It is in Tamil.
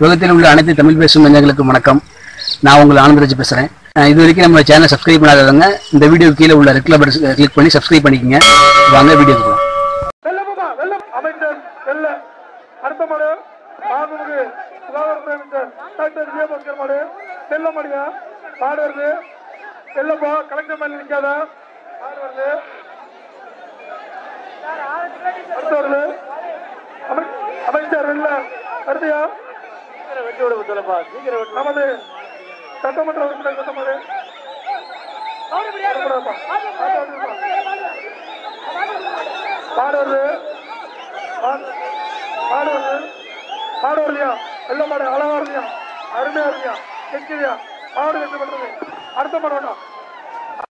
உலகத்தில் உள்ள அனைத்து தமிழ் பேசும் நெஞ்சங்களுக்கு வணக்கம் நான் உங்கள் ஆனந்தராஜ் பேசுகிறேன் இது வரைக்கும் நம்ம சேனலை சப்ஸ்கிரைப் பண்ணாதவங்க இந்த வீடியோ கீழே உள்ள ரெட் கலர் கிளிக் பண்ணி சப்ஸ்கிரைப் பண்ணிக்கங்க வாங்க வீடியோக்கு போகலாம் வெள்ளமாமா வெள்ளம் அமைச்சர் வெள்ள அடுத்த மாடு மாண்புமிகு சுகாதாரத்துறை அமைச்சர் டாக்டர் விஜயபாஸ்கர் மாடு வெள்ளமடியா மாடு வருது வெள்ளப்பா கலெக்டர் மேல நிக்காத மாடு வருது அடுத்து வருது அமை- அமைச்சர் வெள்ள வருதியா வெட்டி விட சொல்லப்பா சீக்கிரம் வெட்டு நமது சட்டமன்ற உறுப்பினர் சட்டமன்ற மாடு வருது மாடு மாடு வருது மாடு வருதியா வெள்ள மாடு அழகா வருதியா அருமையா இருக்கியா கெக்கிறியா மாடு வெற்றி பண்றது அடுத்த மாடு வேண்டாம்